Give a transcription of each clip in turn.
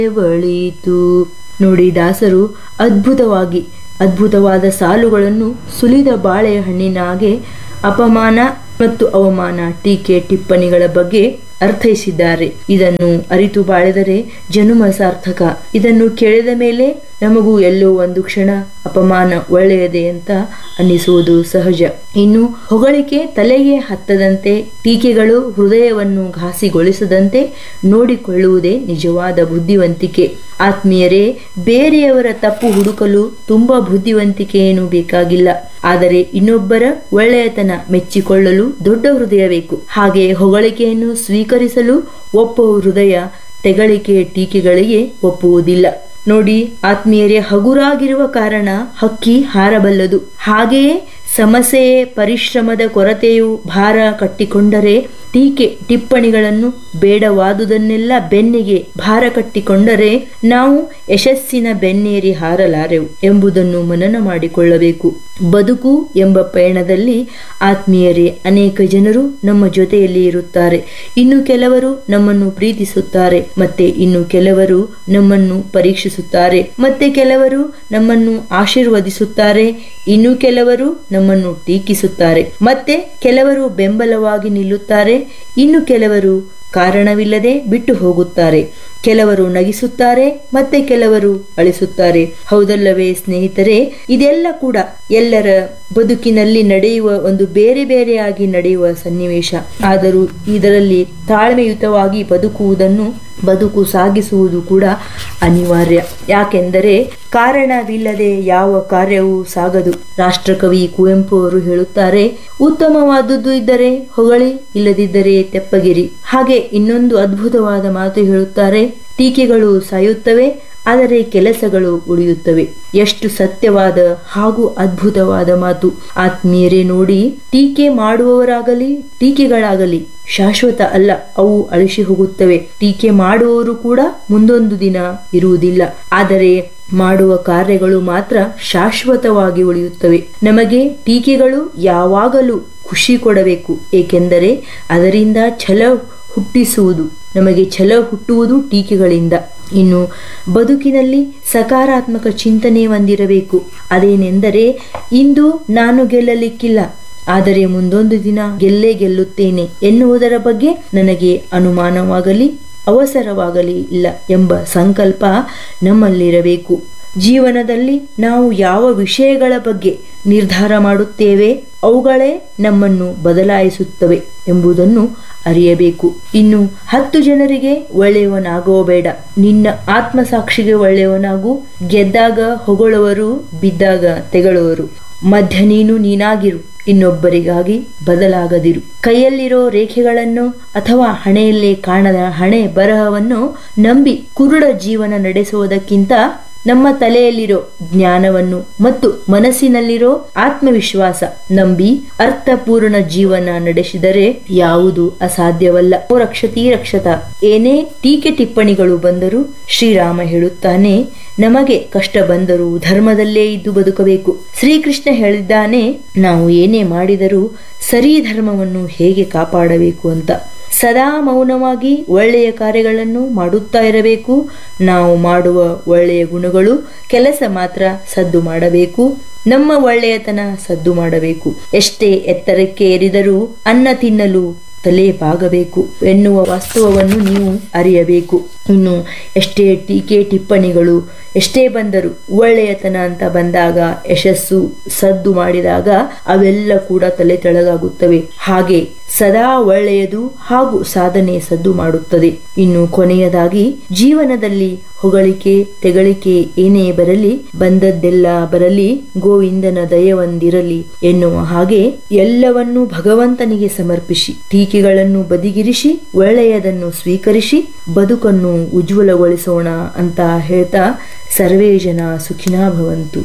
ಒಳಿತು ನೋಡಿ ದಾಸರು ಅದ್ಭುತವಾಗಿ ಅದ್ಭುತವಾದ ಸಾಲುಗಳನ್ನು ಸುಲಿದ ಬಾಳೆಹಣ್ಣಿನಾಗೆ ಅಪಮಾನ ಮತ್ತು ಅವಮಾನ ಟೀಕೆ ಟಿಪ್ಪಣಿಗಳ ಬಗ್ಗೆ ಅರ್ಥೈಸಿದ್ದಾರೆ ಇದನ್ನು ಅರಿತು ಬಾಳಿದರೆ ಜನುಮ ಸಾರ್ಥಕ ಇದನ್ನು ಕೇಳಿದ ಮೇಲೆ ನಮಗೂ ಎಲ್ಲೋ ಒಂದು ಕ್ಷಣ ಅಪಮಾನ ಒಳ್ಳೆಯದೇ ಅಂತ ಅನ್ನಿಸುವುದು ಸಹಜ ಇನ್ನು ಹೊಗಳಿಕೆ ತಲೆಗೆ ಹತ್ತದಂತೆ ಟೀಕೆಗಳು ಹೃದಯವನ್ನು ಘಾಸಿಗೊಳಿಸದಂತೆ ನೋಡಿಕೊಳ್ಳುವುದೇ ನಿಜವಾದ ಬುದ್ಧಿವಂತಿಕೆ ಆತ್ಮೀಯರೇ ಬೇರೆಯವರ ತಪ್ಪು ಹುಡುಕಲು ತುಂಬಾ ಬುದ್ಧಿವಂತಿಕೆ ಏನು ಬೇಕಾಗಿಲ್ಲ ಆದರೆ ಇನ್ನೊಬ್ಬರ ಒಳ್ಳೆಯತನ ಮೆಚ್ಚಿಕೊಳ್ಳಲು ದೊಡ್ಡ ಹೃದಯ ಬೇಕು ಹಾಗೆ ಹೊಗಳಿಕೆಯನ್ನು ಸ್ವೀಕರಿಸಲು ಒಪ್ಪುವ ಹೃದಯ ತೆಗಳಿಕೆ ಟೀಕೆಗಳಿಗೆ ಒಪ್ಪುವುದಿಲ್ಲ ನೋಡಿ ಆತ್ಮೀಯರೇ ಹಗುರಾಗಿರುವ ಕಾರಣ ಹಕ್ಕಿ ಹಾರಬಲ್ಲದು ಹಾಗೆಯೇ ಸಮಸ್ಯೆಯೇ ಪರಿಶ್ರಮದ ಕೊರತೆಯು ಭಾರ ಕಟ್ಟಿಕೊಂಡರೆ ಟೀಕೆ ಟಿಪ್ಪಣಿಗಳನ್ನು ಬೇಡವಾದುದನ್ನೆಲ್ಲ ಬೆನ್ನಿಗೆ ಭಾರ ಕಟ್ಟಿಕೊಂಡರೆ ನಾವು ಯಶಸ್ಸಿನ ಬೆನ್ನೇರಿ ಹಾರಲಾರೆವು ಎಂಬುದನ್ನು ಮನನ ಮಾಡಿಕೊಳ್ಳಬೇಕು ಬದುಕು ಎಂಬ ಪಯಣದಲ್ಲಿ ಆತ್ಮೀಯರೇ ಅನೇಕ ಜನರು ನಮ್ಮ ಜೊತೆಯಲ್ಲಿ ಇರುತ್ತಾರೆ ಇನ್ನು ಕೆಲವರು ನಮ್ಮನ್ನು ಪ್ರೀತಿಸುತ್ತಾರೆ ಮತ್ತೆ ಇನ್ನು ಕೆಲವರು ನಮ್ಮನ್ನು ಪರೀಕ್ಷಿಸುತ್ತಾರೆ ಮತ್ತೆ ಕೆಲವರು ನಮ್ಮನ್ನು ಆಶೀರ್ವದಿಸುತ್ತಾರೆ ಇನ್ನು ಕೆಲವರು ನಮ್ಮನ್ನು ಟೀಕಿಸುತ್ತಾರೆ ಮತ್ತೆ ಕೆಲವರು ಬೆಂಬಲವಾಗಿ ನಿಲ್ಲುತ್ತಾರೆ ಇನ್ನು ಕೆಲವರು ಕಾರಣವಿಲ್ಲದೆ ಬಿಟ್ಟು ಹೋಗುತ್ತಾರೆ ಕೆಲವರು ನಗಿಸುತ್ತಾರೆ ಮತ್ತೆ ಕೆಲವರು ಅಳಿಸುತ್ತಾರೆ ಹೌದಲ್ಲವೇ ಸ್ನೇಹಿತರೆ ಇದೆಲ್ಲ ಕೂಡ ಎಲ್ಲರ ಬದುಕಿನಲ್ಲಿ ನಡೆಯುವ ಒಂದು ಬೇರೆ ಬೇರೆಯಾಗಿ ನಡೆಯುವ ಸನ್ನಿವೇಶ ಆದರೂ ಇದರಲ್ಲಿ ತಾಳ್ಮೆಯುತವಾಗಿ ಬದುಕುವುದನ್ನು ಬದುಕು ಸಾಗಿಸುವುದು ಕೂಡ ಅನಿವಾರ್ಯ ಯಾಕೆಂದರೆ ಕಾರಣವಿಲ್ಲದೆ ಯಾವ ಕಾರ್ಯವೂ ಸಾಗದು ರಾಷ್ಟ್ರಕವಿ ಕುವೆಂಪು ಅವರು ಹೇಳುತ್ತಾರೆ ಉತ್ತಮವಾದದ್ದು ಇದ್ದರೆ ಹೊಗಳಿ ಇಲ್ಲದಿದ್ದರೆ ತೆಪ್ಪಗಿರಿ ಹಾಗೆ ಇನ್ನೊಂದು ಅದ್ಭುತವಾದ ಮಾತು ಹೇಳುತ್ತಾರೆ ಟೀಕೆಗಳು ಸಾಯುತ್ತವೆ ಆದರೆ ಕೆಲಸಗಳು ಉಳಿಯುತ್ತವೆ ಎಷ್ಟು ಸತ್ಯವಾದ ಹಾಗೂ ಅದ್ಭುತವಾದ ಮಾತು ಆತ್ಮೀಯರೇ ನೋಡಿ ಟೀಕೆ ಮಾಡುವವರಾಗಲಿ ಟೀಕೆಗಳಾಗಲಿ ಶಾಶ್ವತ ಅಲ್ಲ ಅವು ಅಳಿಸಿ ಹೋಗುತ್ತವೆ ಟೀಕೆ ಮಾಡುವವರು ಕೂಡ ಮುಂದೊಂದು ದಿನ ಇರುವುದಿಲ್ಲ ಆದರೆ ಮಾಡುವ ಕಾರ್ಯಗಳು ಮಾತ್ರ ಶಾಶ್ವತವಾಗಿ ಉಳಿಯುತ್ತವೆ ನಮಗೆ ಟೀಕೆಗಳು ಯಾವಾಗಲೂ ಖುಷಿ ಕೊಡಬೇಕು ಏಕೆಂದರೆ ಅದರಿಂದ ಛಲ ಹುಟ್ಟಿಸುವುದು ನಮಗೆ ಛಲ ಹುಟ್ಟುವುದು ಟೀಕೆಗಳಿಂದ ಇನ್ನು ಬದುಕಿನಲ್ಲಿ ಸಕಾರಾತ್ಮಕ ಚಿಂತನೆ ಹೊಂದಿರಬೇಕು ಅದೇನೆಂದರೆ ಇಂದು ನಾನು ಗೆಲ್ಲಲಿಕ್ಕಿಲ್ಲ ಆದರೆ ಮುಂದೊಂದು ದಿನ ಗೆಲ್ಲೇ ಗೆಲ್ಲುತ್ತೇನೆ ಎನ್ನುವುದರ ಬಗ್ಗೆ ನನಗೆ ಅನುಮಾನವಾಗಲಿ ಅವಸರವಾಗಲಿ ಇಲ್ಲ ಎಂಬ ಸಂಕಲ್ಪ ನಮ್ಮಲ್ಲಿರಬೇಕು ಜೀವನದಲ್ಲಿ ನಾವು ಯಾವ ವಿಷಯಗಳ ಬಗ್ಗೆ ನಿರ್ಧಾರ ಮಾಡುತ್ತೇವೆ ಅವುಗಳೇ ನಮ್ಮನ್ನು ಬದಲಾಯಿಸುತ್ತವೆ ಎಂಬುದನ್ನು ಅರಿಯಬೇಕು ಇನ್ನು ಹತ್ತು ಜನರಿಗೆ ಒಳ್ಳೆಯವನಾಗುವ ಬೇಡ ನಿನ್ನ ಆತ್ಮಸಾಕ್ಷಿಗೆ ಒಳ್ಳೆಯವನಾಗು ಗೆದ್ದಾಗ ಹೊಗಳುವರು ಬಿದ್ದಾಗ ತೆಗಳುವರು ಮಧ್ಯ ನೀನು ನೀನಾಗಿರು ಇನ್ನೊಬ್ಬರಿಗಾಗಿ ಬದಲಾಗದಿರು ಕೈಯಲ್ಲಿರೋ ರೇಖೆಗಳನ್ನು ಅಥವಾ ಹಣೆಯಲ್ಲೇ ಕಾಣದ ಹಣೆ ಬರಹವನ್ನು ನಂಬಿ ಕುರುಡ ಜೀವನ ನಡೆಸುವುದಕ್ಕಿಂತ ನಮ್ಮ ತಲೆಯಲ್ಲಿರೋ ಜ್ಞಾನವನ್ನು ಮತ್ತು ಮನಸ್ಸಿನಲ್ಲಿರೋ ಆತ್ಮವಿಶ್ವಾಸ ನಂಬಿ ಅರ್ಥಪೂರ್ಣ ಜೀವನ ನಡೆಸಿದರೆ ಯಾವುದು ಅಸಾಧ್ಯವಲ್ಲ ಓ ರಕ್ಷತೀ ರಕ್ಷತ ಏನೇ ಟೀಕೆ ಟಿಪ್ಪಣಿಗಳು ಬಂದರೂ ಶ್ರೀರಾಮ ಹೇಳುತ್ತಾನೆ ನಮಗೆ ಕಷ್ಟ ಬಂದರೂ ಧರ್ಮದಲ್ಲೇ ಇದ್ದು ಬದುಕಬೇಕು ಶ್ರೀಕೃಷ್ಣ ಹೇಳಿದ್ದಾನೆ ನಾವು ಏನೇ ಮಾಡಿದರೂ ಸರಿ ಧರ್ಮವನ್ನು ಹೇಗೆ ಕಾಪಾಡಬೇಕು ಅಂತ ಸದಾ ಮೌನವಾಗಿ ಒಳ್ಳೆಯ ಕಾರ್ಯಗಳನ್ನು ಮಾಡುತ್ತಾ ಇರಬೇಕು ನಾವು ಮಾಡುವ ಒಳ್ಳೆಯ ಗುಣಗಳು ಕೆಲಸ ಮಾತ್ರ ಸದ್ದು ಮಾಡಬೇಕು ನಮ್ಮ ಒಳ್ಳೆಯತನ ಸದ್ದು ಮಾಡಬೇಕು ಎಷ್ಟೇ ಎತ್ತರಕ್ಕೆ ಏರಿದರೂ ಅನ್ನ ತಿನ್ನಲು ತಲೆ ಬಾಗಬೇಕು ಎನ್ನುವ ವಾಸ್ತವವನ್ನು ನೀವು ಅರಿಯಬೇಕು ಇನ್ನು ಎಷ್ಟೇ ಟೀಕೆ ಟಿಪ್ಪಣಿಗಳು ಎಷ್ಟೇ ಬಂದರೂ ಒಳ್ಳೆಯತನ ಅಂತ ಬಂದಾಗ ಯಶಸ್ಸು ಸದ್ದು ಮಾಡಿದಾಗ ಅವೆಲ್ಲ ಕೂಡ ತಲೆ ತೆಳಗಾಗುತ್ತವೆ ಹಾಗೆ ಸದಾ ಒಳ್ಳೆಯದು ಹಾಗೂ ಸಾಧನೆ ಸದ್ದು ಮಾಡುತ್ತದೆ ಇನ್ನು ಕೊನೆಯದಾಗಿ ಜೀವನದಲ್ಲಿ ಹೊಗಳಿಕೆ ತೆಗಳಿಕೆ ಏನೇ ಬರಲಿ ಬಂದದ್ದೆಲ್ಲ ಬರಲಿ ಗೋವಿಂದನ ದಯವೊಂದಿರಲಿ ಎನ್ನುವ ಹಾಗೆ ಎಲ್ಲವನ್ನೂ ಭಗವಂತನಿಗೆ ಸಮರ್ಪಿಸಿ ಟೀಕೆಗಳನ್ನು ಬದಿಗಿರಿಸಿ ಒಳ್ಳೆಯದನ್ನು ಸ್ವೀಕರಿಸಿ ಬದುಕನ್ನು ಉಜ್ವಲಗೊಳಿಸೋಣ ಅಂತ ಹೇಳ್ತಾ ಸರ್ವೇ ಜನ ಸುಖಿನಾ ಭವಂತು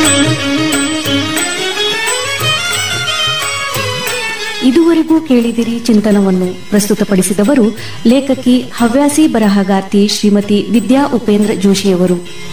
ಇದುವರೆಗೂ ಕೇಳಿದಿರಿ ಚಿಂತನವನ್ನು ಪ್ರಸ್ತುತಪಡಿಸಿದವರು ಲೇಖಕಿ ಹವ್ಯಾಸಿ ಬರಹಗಾರ್ತಿ ಶ್ರೀಮತಿ ವಿದ್ಯಾ ಉಪೇಂದ್ರ ಜೋಶಿಯವರು